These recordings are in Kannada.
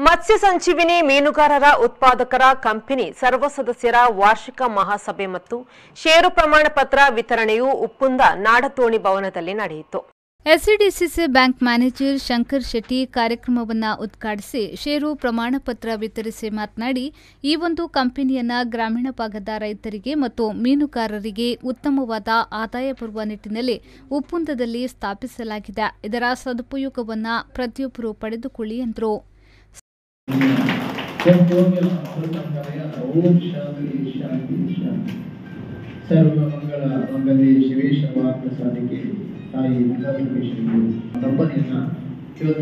ಮತ್ಸ್ಯ ಸಂಜೀವಿನಿ ಮೀನುಗಾರರ ಉತ್ಪಾದಕರ ಕಂಪನಿ ಸರ್ವ ಸದಸ್ಯರ ವಾರ್ಷಿಕ ಮಹಾಸಭೆ ಮತ್ತು ಷೇರು ಪ್ರಮಾಣ ಪತ್ರ ವಿತರಣೆಯು ಉಪ್ಪುಂದ ನಾಡತೋಣಿ ಭವನದಲ್ಲಿ ನಡೆಯಿತು SCDCC bank manager Shankar Shetty ಕಾರ್ಯಕ್ರಮವನ್ನು ಉದ್ಘಾಟಿಸಿ ಷೇರು ಪ್ರಮಾಣ ಪತ್ರ ವಿತರಿಸಿ ಮಾತನಾಡಿ ಈ ಒಂದು ಕಂಪನಿಯನ್ನ ಗ್ರಾಮೀಣ ಭಾಗದ ರೈತರಿಗೆ ಮತ್ತು ಮೀನುಗಾರರಿಗೆ ಉತ್ತಮವಾದ ಆದಾಯ ಬರುವ ನಿಟ್ಟಿನಲ್ಲಿ ಉಪ್ಪುಂದದಲ್ಲಿ ಸ್ಥಾಪಿಸಲಾಗಿದೆ ಇದರ ಸದುಪಯೋಗವನ್ನು ಪ್ರತಿಯೊಬ್ಬರು ಪಡೆದುಕೊಳ್ಳಿ ಎಂದರು ಸಂಪೂರ್ಣ ಸರ್ವಮಂಗಲಯ ಓಂ ಶಾಂತಿ ಶಾಂತಿ ಶಾಂತಿ ಸರ್ವಮಂಗಳ ಮಂಗಲೇ ಶಿವೇ ಶವಾರ್ಥ ಸಾಧಿಕೆ ತಾಯಿ ವಿಧಾನೇಶ್ವರಿ ಕಂಪನಿಯನ್ನ ಇವತ್ತು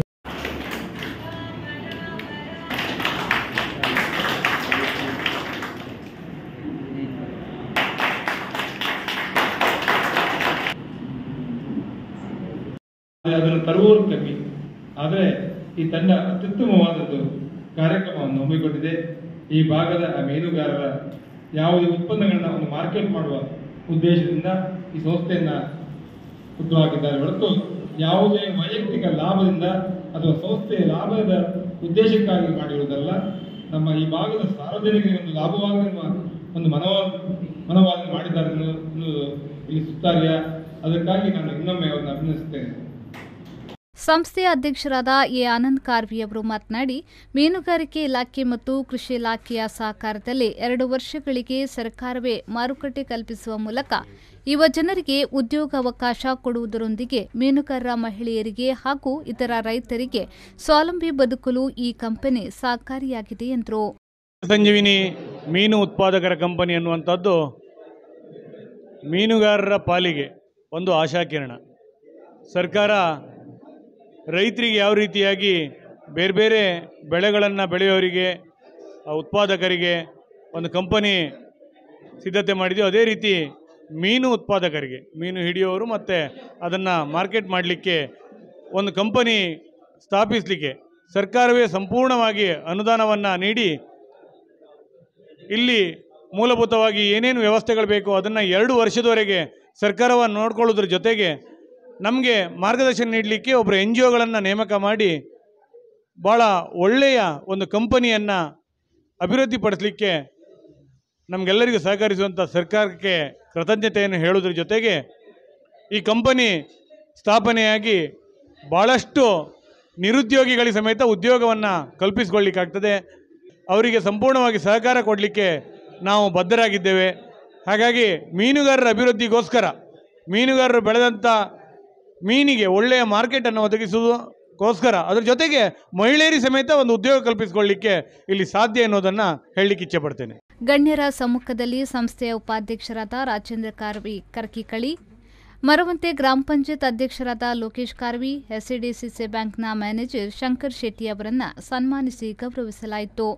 ಅದನ್ನು ತರುವವರು ಕಮ್ಮಿ ಆದರೆ ಈ ತಂಡ ಅತ್ಯುತ್ತಮವಾದದ್ದು ಕಾರ್ಯಕ್ರಮವನ್ನು ಹಮ್ಮಿಕೊಂಡಿದೆ ಈ ಭಾಗದ ಮೀನುಗಾರರ ಯಾವುದೇ ಉತ್ಪನ್ನಗಳನ್ನ ಒಂದು ಮಾರ್ಕೆಟ್ ಮಾಡುವ ಉದ್ದೇಶದಿಂದ ಈ ಸಂಸ್ಥೆಯನ್ನ ಹುಟ್ಟುಹಾಕಿದ್ದಾರೆ ಹೊರತು ಯಾವುದೇ ವೈಯಕ್ತಿಕ ಲಾಭದಿಂದ ಅಥವಾ ಸಂಸ್ಥೆಯ ಲಾಭದ ಉದ್ದೇಶಕ್ಕಾಗಿ ಮಾಡಿರುವುದಲ್ಲ ನಮ್ಮ ಈ ಭಾಗದ ಸಾರ್ವಜನಿಕರಿಗೆ ಒಂದು ಲಾಭವಾಗುವ ಒಂದು ಮನೋ ಮನೋವಾದ ಮಾಡಿದ್ದಾರೆ ಅನ್ನೋದು ಇಲ್ಲಿ ಸುತ್ತಾರ್ಯ ಅದಕ್ಕಾಗಿ ನಾನು ಇನ್ನೊಮ್ಮೆ ಅವರನ್ನು ಅಭಿನಂದಿಸುತ್ತೇನೆ ಸಂಸ್ಥೆಯ ಅಧ್ಯಕ್ಷರಾದ ಎ ಆನಂದ್ ಕಾರ್ವಿ ಅವರು ಮಾತನಾಡಿ ಮೀನುಗಾರಿಕೆ ಇಲಾಖೆ ಮತ್ತು ಕೃಷಿ ಇಲಾಖೆಯ ಸಹಕಾರದಲ್ಲಿ ಎರಡು ವರ್ಷಗಳಿಗೆ ಸರ್ಕಾರವೇ ಮಾರುಕಟ್ಟೆ ಕಲ್ಪಿಸುವ ಮೂಲಕ ಯುವ ಜನರಿಗೆ ಉದ್ಯೋಗಾವಕಾಶ ಕೊಡುವುದರೊಂದಿಗೆ ಮೀನುಗಾರರ ಮಹಿಳೆಯರಿಗೆ ಹಾಗೂ ಇತರ ರೈತರಿಗೆ ಸ್ವಾವಲಂಬಿ ಬದುಕಲು ಈ ಕಂಪನಿ ಸಹಕಾರಿಯಾಗಿದೆ ಎಂದರು ಸಂಜೀವಿನಿ ಮೀನು ಉತ್ಪಾದಕರ ಕಂಪನಿ ಅನ್ನುವಂಥದ್ದು ಮೀನುಗಾರರ ಪಾಲಿಗೆ ಒಂದು ಆಶಾಕಿರಣ ಸರ್ಕಾರ ರೈತರಿಗೆ ಯಾವ ರೀತಿಯಾಗಿ ಬೇರೆ ಬೇರೆ ಬೆಳೆಗಳನ್ನು ಬೆಳೆಯೋರಿಗೆ ಆ ಉತ್ಪಾದಕರಿಗೆ ಒಂದು ಕಂಪನಿ ಸಿದ್ಧತೆ ಮಾಡಿದೆಯೋ ಅದೇ ರೀತಿ ಮೀನು ಉತ್ಪಾದಕರಿಗೆ ಮೀನು ಹಿಡಿಯೋರು ಮತ್ತು ಅದನ್ನು ಮಾರ್ಕೆಟ್ ಮಾಡಲಿಕ್ಕೆ ಒಂದು ಕಂಪನಿ ಸ್ಥಾಪಿಸಲಿಕ್ಕೆ ಸರ್ಕಾರವೇ ಸಂಪೂರ್ಣವಾಗಿ ಅನುದಾನವನ್ನು ನೀಡಿ ಇಲ್ಲಿ ಮೂಲಭೂತವಾಗಿ ಏನೇನು ವ್ಯವಸ್ಥೆಗಳು ಬೇಕು ಅದನ್ನು ಎರಡು ವರ್ಷದವರೆಗೆ ಸರ್ಕಾರವನ್ನು ನೋಡ್ಕೊಳ್ಳೋದ್ರ ಜೊತೆಗೆ ನಮಗೆ ಮಾರ್ಗದರ್ಶನ ನೀಡಲಿಕ್ಕೆ ಒಬ್ಬರು ಎನ್ ಜಿ ಒಗಳನ್ನು ನೇಮಕ ಮಾಡಿ ಭಾಳ ಒಳ್ಳೆಯ ಒಂದು ಕಂಪನಿಯನ್ನು ಅಭಿವೃದ್ಧಿಪಡಿಸಲಿಕ್ಕೆ ನಮಗೆಲ್ಲರಿಗೂ ಸಹಕರಿಸುವಂಥ ಸರ್ಕಾರಕ್ಕೆ ಕೃತಜ್ಞತೆಯನ್ನು ಹೇಳೋದ್ರ ಜೊತೆಗೆ ಈ ಕಂಪನಿ ಸ್ಥಾಪನೆಯಾಗಿ ಭಾಳಷ್ಟು ನಿರುದ್ಯೋಗಿಗಳಿಗೆ ಸಮೇತ ಉದ್ಯೋಗವನ್ನು ಕಲ್ಪಿಸಿಕೊಳ್ಳಿಕ್ಕಾಗ್ತದೆ ಅವರಿಗೆ ಸಂಪೂರ್ಣವಾಗಿ ಸಹಕಾರ ಕೊಡಲಿಕ್ಕೆ ನಾವು ಬದ್ಧರಾಗಿದ್ದೇವೆ ಹಾಗಾಗಿ ಮೀನುಗಾರರ ಅಭಿವೃದ್ಧಿಗೋಸ್ಕರ ಮೀನುಗಾರರು ಬೆಳೆದಂಥ ಮೀನಿಗೆ ಒಳ್ಳೆಯ ಮಾರ್ಕೆಟನ್ನು ಒದಗಿಸುವುದಕ್ಕೋಸ್ಕರ ಅದ್ರ ಜೊತೆಗೆ ಮಹಿಳೆಯರಿಗೆ ಸಮೇತ ಒಂದು ಉದ್ಯೋಗ ಕಲ್ಪಿಸಿಕೊಳ್ಳಿಕ್ಕೆ ಇಲ್ಲಿ ಸಾಧ್ಯ ಅನ್ನೋದನ್ನು ಹೇಳಲಿಕ್ಕೆ ಇಚ್ಛೆಪಡ್ತೇನೆ ಗಣ್ಯರ ಸಮ್ಮುಖದಲ್ಲಿ ಸಂಸ್ಥೆಯ ಉಪಾಧ್ಯಕ್ಷರಾದ ರಾಜೇಂದ್ರ ಕಾರ್ವಿ ಕರ್ಕಿಕಳಿ ಮರವಂತೆ ಗ್ರಾಮ ಪಂಚಾಯತ್ ಅಧ್ಯಕ್ಷರಾದ ಲೋಕೇಶ್ ಕಾರ್ವಿ ಎಸ್ಸಿಡಿಸಿಸಿ ಬ್ಯಾಂಕ್ನ ಮ್ಯಾನೇಜರ್ ಶಂಕರ್ ಶೆಟ್ಟಿ ಅವರನ್ನ ಸನ್ಮಾನಿಸಿ ಗೌರವಿಸಲಾಯಿತು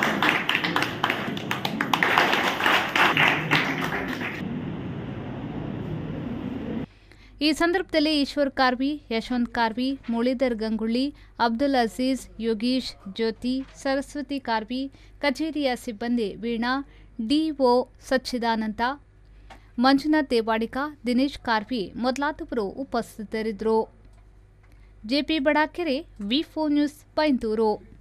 ಈ ಸಂದರ್ಭದಲ್ಲಿ ಈಶ್ವರ್ ಕಾರ್ವಿ ಯಶವಂತ್ ಕಾರ್ವಿ ಮುರಳೀಧರ್ ಗಂಗುಳ್ಳಿ ಅಬ್ದುಲ್ ಅಜೀಜ್ ಯೋಗೀಶ್ ಜ್ಯೋತಿ ಸರಸ್ವತಿ ಕಾರ್ವಿ ಕಚೇರಿಯ ಸಿಬ್ಬಂದಿ ವೀಣಾ ಡಿಒ ಸಚ್ಚಿದಾನಂದ ಮಂಜುನಾಥ್ ದೇವಾಡಿಕ ದಿನೇಶ್ ಕಾರ್ವಿ ಮೊದಲಾದವರು ಉಪಸ್ಥಿತರಿದ್ದರು JP Badakere V four news ಪೈಂತೂರು